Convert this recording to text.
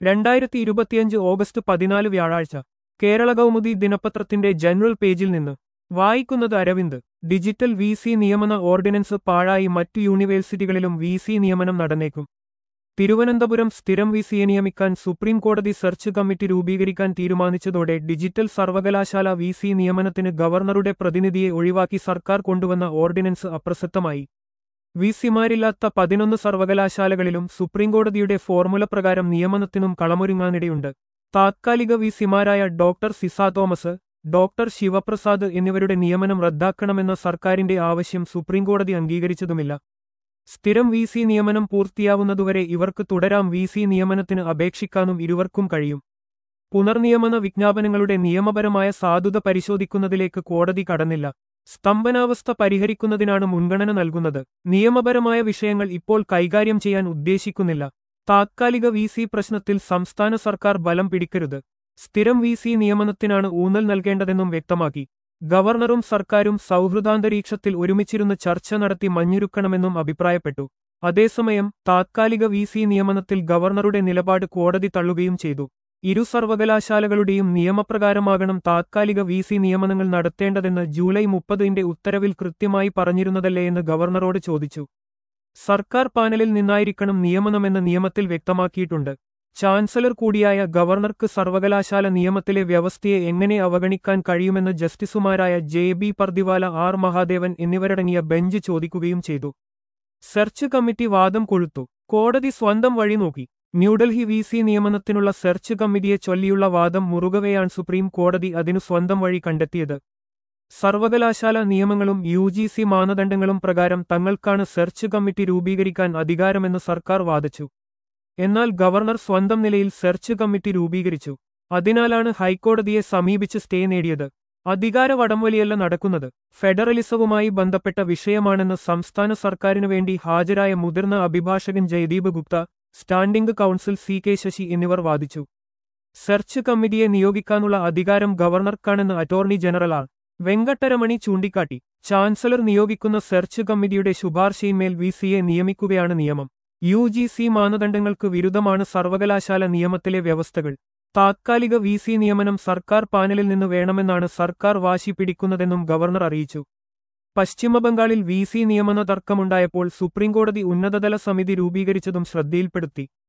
രണ്ടായിരത്തി ഇരുപത്തിയഞ്ച് ഓഗസ്റ്റ് പതിനാല് വ്യാഴാഴ്ച കേരള കൗമുദി ദിനപത്രത്തിന്റെ ജനറൽ പേജിൽ നിന്ന് വായിക്കുന്നത് അരവിന്ദ് ഡിജിറ്റൽ വി സി നിയമന ഓർഡിനൻസ് പാഴായി മറ്റു യൂണിവേഴ്സിറ്റികളിലും വി സി നിയമനം നടന്നേക്കും തിരുവനന്തപുരം സ്ഥിരം വി സിയെ നിയമിക്കാൻ സുപ്രീം കോടതി സെർച്ച് കമ്മിറ്റി രൂപീകരിക്കാൻ തീരുമാനിച്ചതോടെ ഡിജിറ്റൽ സർവകലാശാല വി സി നിയമനത്തിന് ഗവർണറുടെ പ്രതിനിധിയെ ഒഴിവാക്കി സർക്കാർ കൊണ്ടുവന്ന ഓർഡിനൻസ് അപ്രസക്തമായി വി സിമാരില്ലാത്ത പതിനൊന്ന് സർവകലാശാലകളിലും സുപ്രീംകോടതിയുടെ ഫോർമുല പ്രകാരം നിയമനത്തിനും കളമൊരുങ്ങാനിടയുണ്ട് താത്കാലിക വി സിമാരായ ഡോക്ടർ സിസ തോമസ് ഡോക്ടർ ശിവപ്രസാദ് എന്നിവരുടെ നിയമനം റദ്ദാക്കണമെന്ന സർക്കാരിന്റെ ആവശ്യം സുപ്രീംകോടതി അംഗീകരിച്ചതുമില്ല സ്ഥിരം വി സി നിയമനം പൂർത്തിയാവുന്നതുവരെ ഇവർക്ക് തുടരാം വി സി നിയമനത്തിന് അപേക്ഷിക്കാനും ഇരുവർക്കും കഴിയും പുനർനിയമന വിജ്ഞാപനങ്ങളുടെ നിയമപരമായ സാധുത പരിശോധിക്കുന്നതിലേക്ക് കോടതി കടന്നില്ല സ്തംഭനാവസ്ഥ പരിഹരിക്കുന്നതിനാണ് മുൻഗണന നൽകുന്നത് നിയമപരമായ വിഷയങ്ങൾ ഇപ്പോൾ കൈകാര്യം ചെയ്യാൻ ഉദ്ദേശിക്കുന്നില്ല താത്കാലിക വി സി പ്രശ്നത്തിൽ സംസ്ഥാന സർക്കാർ ബലം പിടിക്കരുത് സ്ഥിരം വി സി നിയമനത്തിനാണ് ഊന്നൽ നൽകേണ്ടതെന്നും വ്യക്തമാക്കി ഗവർണറും സർക്കാരും സൗഹൃദാന്തരീക്ഷത്തിൽ ഒരുമിച്ചിരുന്ന് ചർച്ച നടത്തി മഞ്ഞുരുക്കണമെന്നും അഭിപ്രായപ്പെട്ടു അതേസമയം താത്കാലിക വി സി നിയമനത്തിൽ ഗവർണറുടെ നിലപാട് കോടതി തള്ളുകയും ചെയ്തു ഇരു സർവകലാശാലകളുടെയും നിയമപ്രകാരമാകണം താത്കാലിക വി സി നിയമനങ്ങൾ നടത്തേണ്ടതെന്ന് ജൂലൈ മുപ്പതിന്റെ ഉത്തരവിൽ കൃത്യമായി പറഞ്ഞിരുന്നതല്ലേ എന്ന് ഗവർണറോട് ചോദിച്ചു സർക്കാർ പാനലിൽ നിന്നായിരിക്കണം നിയമനമെന്ന് നിയമത്തിൽ വ്യക്തമാക്കിയിട്ടുണ്ട് ചാൻസലർ കൂടിയായ ഗവർണർക്ക് സർവകലാശാല നിയമത്തിലെ വ്യവസ്ഥയെ എങ്ങനെ അവഗണിക്കാൻ കഴിയുമെന്ന് ജസ്റ്റിസുമാരായ J B Pardiwala R Mahadevan എന്നിവരടങ്ങിയ ബെഞ്ച് ചോദിക്കുകയും ചെയ്തു സെർച്ച് കമ്മിറ്റി വാദം കൊഴുത്തു കോടതി സ്വന്തം വഴി നോക്കി ന്യൂഡൽഹി വി സി നിയമനത്തിനുള്ള സെർച്ച് കമ്മിറ്റിയെ ചൊല്ലിയുള്ള വാദം മുറുകവെയാണ് സുപ്രീം കോടതി അതിനു സ്വന്തം വഴി കണ്ടെത്തിയത് സർവകലാശാല നിയമങ്ങളും യു ജി സി മാനദണ്ഡങ്ങളും പ്രകാരം തങ്ങൾക്കാണ് സെർച്ച് കമ്മിറ്റി രൂപീകരിക്കാൻ അധികാരമെന്ന് സർക്കാർ വാദിച്ചു എന്നാൽ ഗവർണർ സ്വന്തം നിലയിൽ സെർച്ച് കമ്മിറ്റി രൂപീകരിച്ചു അതിനാലാണ് ഹൈക്കോടതിയെ സമീപിച്ച് സ്റ്റേ നേടിയത് അധികാര വടംവലിയല്ല നടക്കുന്നത് ഫെഡറലിസവുമായി ബന്ധപ്പെട്ട വിഷയമാണെന്ന് സംസ്ഥാന സർക്കാരിനു വേണ്ടി ഹാജരായ മുതിർന്ന അഭിഭാഷകൻ Jaideep Gupta standing counsel C K Sasi എന്നിവർ വാദിച്ചു സെർച്ച് കമ്മിറ്റിയെ നിയോഗിക്കാനുള്ള അധികാരം ഗവർണർക്കാണെന്ന് അറ്റോർണി ജനറൽ ആർ വെങ്കട്ടരമണി ചൂണ്ടിക്കാട്ടി ചാൻസലർ നിയോഗിക്കുന്ന സെർച്ച് കമ്മിറ്റിയുടെ ശുപാർശയിന്മേൽ വി സിയെ നിയമിക്കുകയാണ് നിയമം യു ജി സി മാനദണ്ഡങ്ങൾക്ക് വിരുദ്ധമാണ് സർവകലാശാല നിയമത്തിലെ വ്യവസ്ഥകൾ താത്കാലിക വി സി നിയമനം സർക്കാർ പാനലിൽ നിന്ന് വേണമെന്നാണ് സർക്കാർ വാശി പിടിക്കുന്നതെന്നും ഗവർണർ അറിയിച്ചു പശ്ചിമബംഗാളിൽ വി സി നിയമന തർക്കമുണ്ടായപ്പോൾ സുപ്രീംകോടതി ഉന്നതതല സമിതി രൂപീകരിച്ചതും ശ്രദ്ധയിൽപ്പെടുത്തി